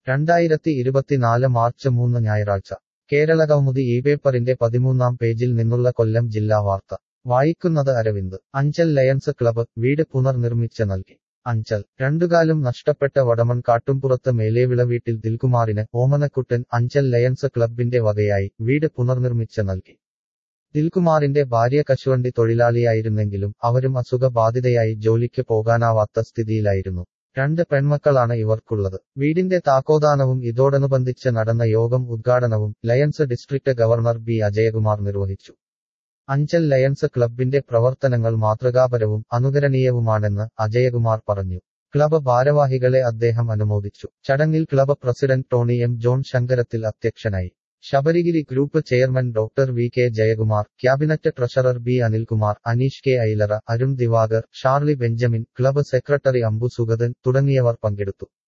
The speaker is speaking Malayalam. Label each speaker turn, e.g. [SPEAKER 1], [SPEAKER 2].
[SPEAKER 1] രണ്ടായിരത്തി ഇരുപത്തിനാല് മാർച്ച് മൂന്ന് ഞായറാഴ്ച കേരള കൗമുദി ഈ പേപ്പറിന്റെ പതിമൂന്നാം പേജിൽ നിന്നുള്ള കൊല്ലം ജില്ലാ വാർത്ത വായിക്കുന്നത് അരവിന്ദ് അഞ്ചൽ ലയൺസ് ക്ലബ്ബ് വീട് പുനർനിർമ്മിച്ച് നൽകി അഞ്ചൽ രണ്ടുകാലും നഷ്ടപ്പെട്ട വടമൺ കാട്ടുംപുറത്ത് മേലേവിള വീട്ടിൽ ദിൽകുമാറിന് ഓമനക്കുട്ടൻ അഞ്ചൽ ലയൺസ് ക്ലബിന്റെ വകയായി വീട് പുനർനിർമ്മിച്ച് നൽകി ദിൽകുമാറിന്റെ ഭാര്യ കശുവണ്ടി തൊഴിലാളിയായിരുന്നെങ്കിലും അവരും അസുഖബാധിതയായി ജോലിക്ക് പോകാനാവാത്ത സ്ഥിതിയിലായിരുന്നു രണ്ട് പെൺമക്കളാണ് ഇവർക്കുള്ളത് വീടിന്റെ താക്കോദാനവും ഇതോടനുബന്ധിച്ച് നടന്ന യോഗം ഉദ്ഘാടനവും Lions district governor B Ajayakumar നിർവഹിച്ചു അഞ്ചൽ ലയൺസ് ക്ലബിന്റെ പ്രവർത്തനങ്ങൾ മാതൃകാപരവും അനുകരണീയവുമാണെന്ന് അജയകുമാർ പറഞ്ഞു ക്ലബ് ഭാരവാഹികളെ അദ്ദേഹം അനുമോദിച്ചു ചടങ്ങിൽ club president Tony M John Sankarathil അധ്യക്ഷനായി Sabarigiri group chairman doctor V K Jayakumar cabinet treasurer B Anilkumar Aneesh K Ailara Arun Divakar Sharly Benjamin club secretary Ambu Sugathan തുടങ്ങിയവർ പങ്കെടുത്തു